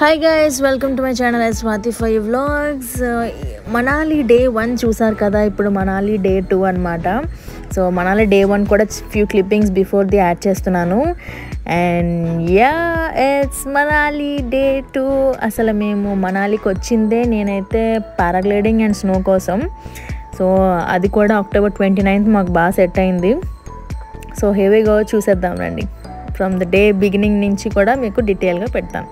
hi guys welcome to my channel S Swathi five vlogs Manali day one చూసారు కదా ఇప్పుడు Manali day two అనమాట so Manali day one కూడా few clippings before the add చేస్తున్నాను and yeah it's Manali day two అసలు మేము మనాలికి వచ్చిందే నేనైతే పారాగ్లైడింగ్ అండ్ స్నో కోసం సో అది కూడా అక్టోబర్ ట్వంటీ నైన్త్ మాకు బాగా సెట్ అయింది సో హెవీగా చూసేద్దాం రండి ఫ్రమ్ ద డే బిగినింగ్ నుంచి కూడా మీకు డీటెయిల్గా పెడతాను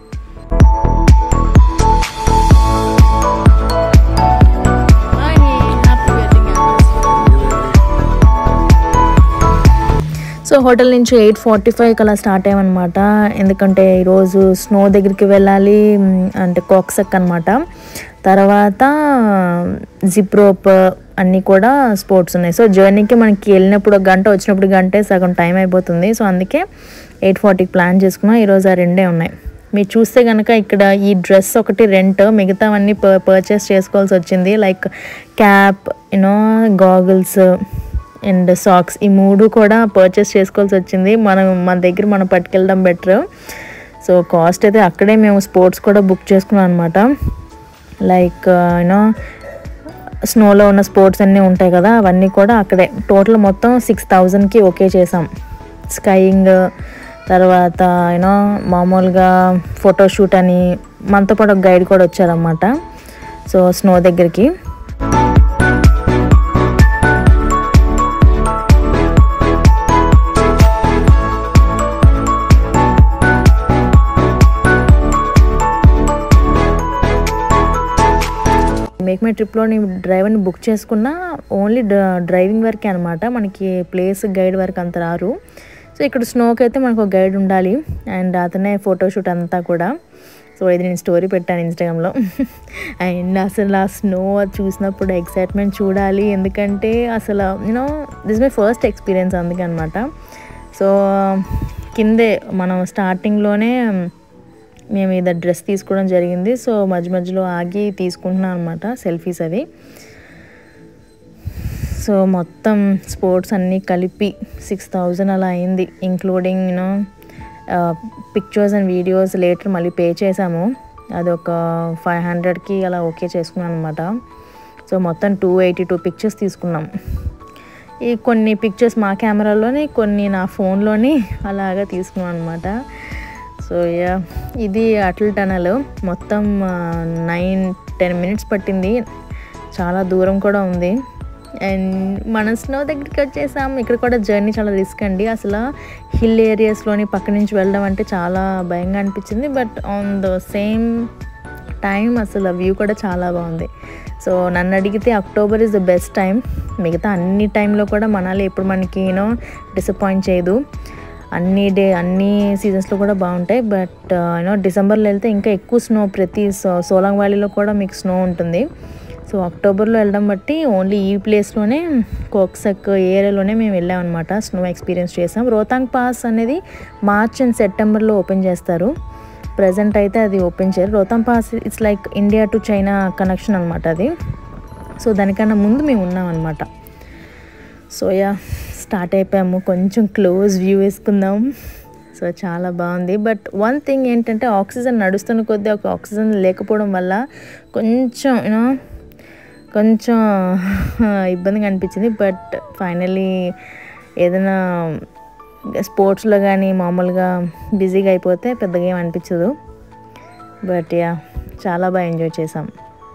సో హోటల్ నుంచి ఎయిట్ ఫార్టీ ఫైవ్కి అలా స్టార్ట్ అయ్యామన్నమాట ఎందుకంటే ఈరోజు స్నో దగ్గరికి వెళ్ళాలి మ్, అంటే కాక్సక్ అనమాట తర్వాత జిప్ రోప్ అన్నీ కూడా స్పోర్ట్స్ ఉన్నాయి సో జర్నీకి మనకి వెళ్ళినప్పుడు ఒక గంట వచ్చినప్పుడు గంటే సగం టైం అయిపోతుంది సో అందుకే ఎయిట్ ఫార్టీకి ప్లాన్ చేసుకున్నాం ఈరోజు ఆ రెండే ఉన్నాయి మీరు చూస్తే కనుక ఇక్కడ ఈ డ్రెస్ ఒకటి రెంట్ మిగతావన్నీ పర్ పర్చేస్ చేసుకోవాల్సి వచ్చింది like cap you know goggles and socks ఈ మూడు కూడా పర్చేస్ చేసుకోవాల్సి వచ్చింది మనం మన దగ్గర మనం పట్టుకెళ్ళడం బెటర్ సో కాస్ట్ అయితే అక్కడే మేము స్పోర్ట్స్ కూడా బుక్ చేసుకున్నాం అనమాట లైక్ యూనో స్నోలో ఉన్న స్పోర్ట్స్ అన్నీ ఉంటాయి కదా అవన్నీ కూడా అక్కడే టోటల్ మొత్తం సిక్స్ థౌజండ్కి ఓకే చేసాం స్కైయింగ్ తర్వాత యూనో మామూలుగా ఫోటోషూట్ అని మనతో పాటు ఒక గైడ్ కూడా వచ్చారన్నమాట సో స్నో దగ్గరికి మేక్ మై ట్రిప్లో నేను డ్రైవర్ని బుక్ చేసుకున్న ఓన్లీ డ్రైవింగ్ వరకే అనమాట మనకి ప్లేస్ గైడ్ వరకు అంత రారు సో ఇక్కడ స్నోకి అయితే మనకు ఒక గైడ్ ఉండాలి అండ్ అతనే ఫోటోషూట్ అంతా కూడా సో ఇది నేను స్టోరీ పెట్టాను ఇన్స్టాగ్రామ్లో అండ్ అసలు ఆ స్నో చూసినప్పుడు ఎక్సైట్మెంట్ చూడాలి ఎందుకంటే అసలు you know this my first experience అందుకే అనమాట సో కిందే మనం స్టార్టింగ్లోనే మేము ఇది డ్రెస్ తీసుకోవడం జరిగింది సో మధ్య మధ్యలో ఆగి తీసుకుంటున్నాం అనమాట సెల్ఫీస్ అవి సో మొత్తం స్పోర్ట్స్ అన్నీ కలిపి సిక్స్ థౌజండ్ అలా అయింది including you know pictures and videos later మళ్ళీ పే చేసాము అది ఒక ఫైవ్ హండ్రెడ్కి అలా ఓకే చేసుకున్నాను అనమాట సో మొత్తం టూ ఎయిటీ టూ పిక్చర్స్ తీసుకున్నాం ఈ కొన్ని పిక్చర్స్ మా కెమెరాలోని కొన్ని నా ఫోన్లోని అలాగా తీసుకున్నాం అనమాట సో యా ఇది అటల్ టనల్ మొత్తం నైన్ టెన్ మినిట్స్ పట్టింది చాలా దూరం కూడా ఉంది అండ్ మన స్నో దగ్గరికి వచ్చేసాం ఇక్కడ కూడా జర్నీ చాలా రిస్క్ అండి అసలు హిల్ ఏరియాస్లోని పక్క నుంచి వెళ్ళడం అంటే చాలా భయంగా అనిపించింది but on the same time అసలు వ్యూ కూడా చాలా బాగుంది సో నన్ను అడిగితే October is the best time మిగతా అన్ని టైంలో కూడా మనాలి ఎప్పుడు మనకి యూనో డిసప్పాయింట్ చేయదు అన్ని డే అన్ని సీజన్స్లో కూడా బాగుంటాయి బట్ యూనో డిసెంబర్లో వెళ్తే ఇంకా ఎక్కువ స్నో ప్రతి సో సోలాంగ్ వ్యాలీలో కూడా మీకు స్నో ఉంటుంది సో అక్టోబర్లో వెళ్ళడం బట్టి ఓన్లీ ఈ ప్లేస్లోనే కోక్సక్ ఏరియాలోనే మేము వెళ్ళామన్నమాట స్నో ఎక్స్పీరియన్స్ చేసాం రోతాంగ్ పాస్ అనేది మార్చ్ అండ్ సెప్టెంబర్లో ఓపెన్ చేస్తారు ప్రజెంట్ అయితే అది ఓపెన్ చేయరు Rohtang pass it's like India to China connection అనమాట అది సో దానికన్నా ముందు మేము ఉన్నాం అనమాట సో యా స్టార్ట్ అయిపోయాము కొంచెం క్లోజ్ వ్యూ వేసుకుందాం సో చాలా బాగుంది బట్ వన్ థింగ్ ఏంటంటే ఆక్సిజన్ నడుస్తున్న కొద్దీ ఒక ఆక్సిజన్ లేకపోవడం వల్ల కొంచెం యూనో కొంచెం ఇబ్బందిగా అనిపించింది బట్ ఫైనలీ ఏదైనా స్పోర్ట్స్లో కానీ మామూలుగా బిజీగా అయిపోతే పెద్దగా ఏం అనిపించదు బట్ యా చాలా బాగా ఎంజాయ్ చేసాం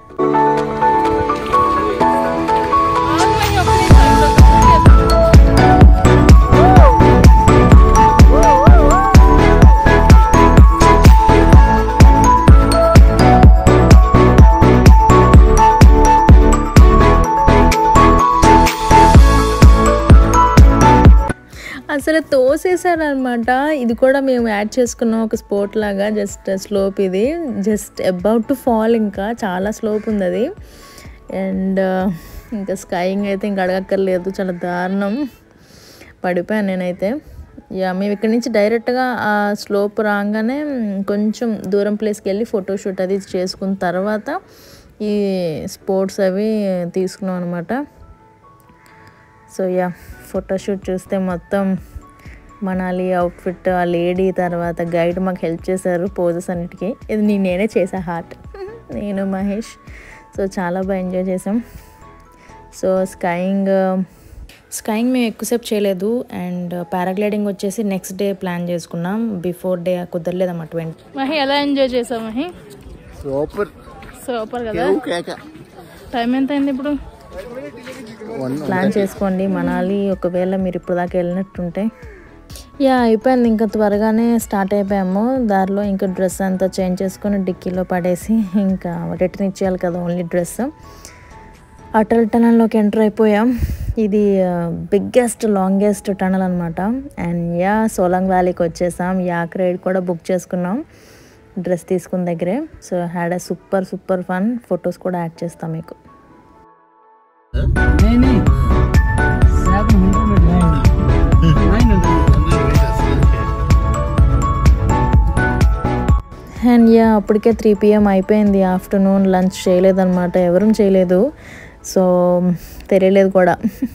అసలు తోసేసారనమాట ఇది కూడా మేము యాడ్ చేసుకున్నాం ఒక స్పోర్ట్ లాగా జస్ట్ స్లోప్ ఇది జస్ట్ అబౌట్ టు ఫాల్ ఇంకా చాలా స్లోప్ ఉంది అది అండ్ ఇంకా స్కైయింగ్ అయితే ఇంకా అడగక్కర్లేదు చాలా దారుణం పడిపోయాను నేనైతే యా మేము ఇక్కడి నుంచి డైరెక్ట్గా ఆ స్లోప్ రాగానే కొంచెం దూరం ప్లేస్కి వెళ్ళి ఫోటోషూట్ అది చేసుకున్న తర్వాత ఈ స్పోర్ట్స్ అవి తీసుకున్నాం అనమాట సో యా ఫోటోషూట్ చూస్తే మొత్తం మనాలి అవుట్ఫిట్ ఆ లేడీ తర్వాత గైడ్ మాకు హెల్ప్ చేశారు పోజెస్ అన్నిటికీ ఇది నేను నేనే చేసా హార్ట్ నేను మహేష్ సో చాలా బాగా ఎంజాయ్ చేసాం సో స్కైయింగ్ స్కైయింగ్ మేము ఎక్కువసేపు చేయలేదు అండ్ పారాగ్లైడింగ్ వచ్చేసి నెక్స్ట్ డే ప్లాన్ చేసుకున్నాం బిఫోర్ డే కుదరలేదమ్మా ట్వంటీ మహి ఎలా ఎంజాయ్ చేసావు మహి సూపర్ సూపర్ కదా కేవ్ కేక టైం ఎంత అయింది ఇప్పుడు వన్ ప్లాన్ చేసుకోండి మనాలి ఒకవేళ మీరు ఇప్పుడు దాకా వెళ్ళినట్టుంటే యా అయిపోయింది ఇంకా త్వరగానే స్టార్ట్ అయిపోయాము దారిలో ఇంకా డ్రెస్ అంతా చేంజ్ చేసుకొని డిక్కీలో పడేసి ఇంకా రిటర్న్ ఇచ్చేయాలి కదా ఓన్లీ డ్రెస్ అటల్ టనల్లోకి ఎంటర్ అయిపోయాం ఇది బిగ్గెస్ట్ లాంగెస్ట్ టనల్ అనమాట అండ్ యా సోలాంగ్ వ్యాలీకి వచ్చేసాం యాక్ రైడ్ కూడా బుక్ చేసుకున్నాం డ్రెస్ తీసుకున్న దగ్గరే so had a super super fun photos కూడా యాడ్ చేస్తాం మీకు नहीं नहीं seven hundred nine hundred and yeah అప్పటికే త్రీ పిఎం అయిపోయింది ఆఫ్టర్నూన్ లంచ్ చేయలేదన్నమాట ఎవరూ చేయలేదు సో తెలియలేదు కూడా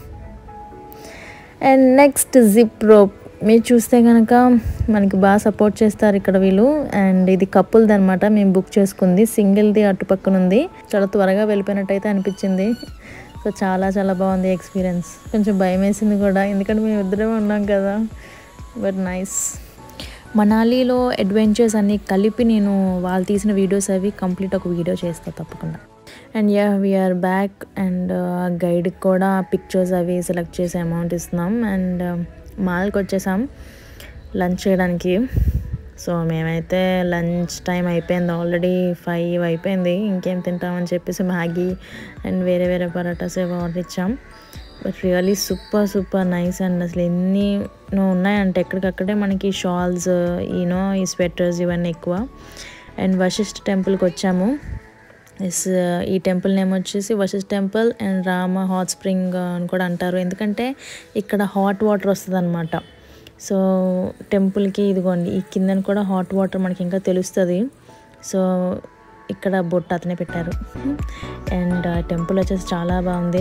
అండ్ నెక్స్ట్ జిప్ రోప్ మీరు చూస్తే కనుక మనకి బాగా సపోర్ట్ చేస్తారు ఇక్కడ వీళ్ళు అండ్ ఇది కప్పుల్ది అనమాట మేము బుక్ చేసుకుంది సింగిల్ది అటుపక్కన ఉంది చాలా త్వరగా వెళ్ళిపోయినట్టయితే అనిపించింది సో చాలా చాలా బాగుంది ఎక్స్పీరియన్స్ కొంచెం భయం వేసింది కూడా ఎందుకంటే మేము ఇద్దరమే ఉన్నాం కదా బట్ నైస్ మనాలిలో అడ్వెంచర్స్ అన్నీ కలిపి నేను వాళ్ళు తీసిన వీడియోస్ అవి కంప్లీట్ ఒక వీడియో చేస్తాను తప్పకుండా and yeah we're back and గైడ్కి కూడా పిక్చర్స్ అవి సెలెక్ట్ చేసి అమౌంట్ ఇస్తున్నాం అండ్ మాల్కి వచ్చేసాం లంచ్ చేయడానికి సో మేమైతే లంచ్ టైం అయిపోయింది ఆల్రెడీ ఫైవ్ అయిపోయింది ఇంకేం తింటామని చెప్పేసి మ్యాగీ అండ్ వేరే వేరే పరాటాస్ ఏవో ఆర్డర్ ఇచ్చాం but really super super nice and అసలు ఎన్ని ఉన్నాయంటే ఎక్కడికక్కడే మనకి షాల్స్ ఈనో ఈ స్వెటర్స్ ఇవన్నీ ఎక్కువ అండ్ వశిష్ఠ టెంపుల్కి వచ్చాము ఎస్ ఈ టెంపుల్ నేమ్ వచ్చేసి Vashisht temple and Rama hot spring అని కూడా అంటారు ఎందుకంటే ఇక్కడ హాట్ వాటర్ వస్తుంది అనమాట సో టెంపుల్కి ఇదిగోండి ఈ కిందన కూడా హాట్ వాటర్ మనకి ఇంకా తెలుస్తుంది సో ఇక్కడ బొట్టు అతనే పెట్టారు అండ్ టెంపుల్ వచ్చేసి చాలా బాగుంది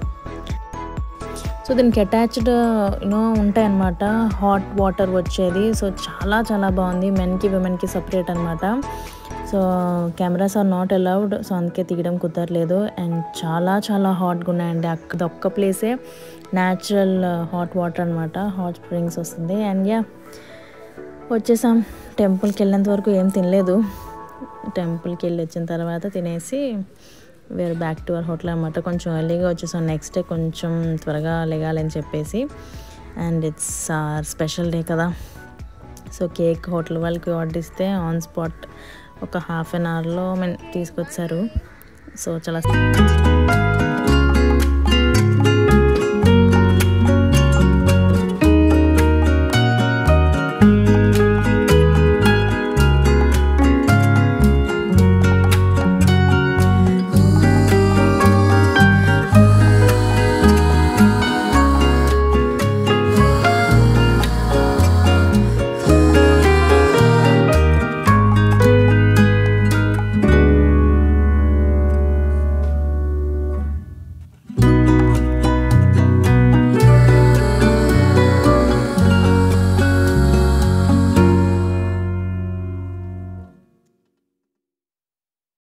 సో దీనికి అటాచ్డ్ యూనో ఉంటాయన్నమాట హాట్ వాటర్ వచ్చేది సో చాలా చాలా బాగుంది మెన్కి విమెన్కి సపరేట్ అనమాట so cameras are not allowed so అందుకే తీయడం కుదరలేదు అండ్ చాలా చాలా హాట్గా ఉన్నాయండి అక్కడ ఒక్క ప్లేసే న్యాచురల్ హాట్ వాటర్ అనమాట హాట్ స్ప్రింగ్స్ వస్తుంది అండ్ యా వచ్చేసాం టెంపుల్కి వెళ్ళేంత వరకు ఏం తినలేదు టెంపుల్కి వెళ్ళి వచ్చిన తర్వాత తినేసి వేరే బ్యాక్ టు అవర్ హోటల్ అనమాట కొంచెం ఎర్లీగా వచ్చేసాం నెక్స్ట్ డే కొంచెం త్వరగా లెగాలని చెప్పేసి and it's our special day కదా సో కేక్ హోటల్ వాళ్ళకి ఆర్డర్ ఇస్తే ఆన్ స్పాట్ ఒక హాఫ్ అన్ అవర్లో మేము తీసుకొచ్చారు సో చాలా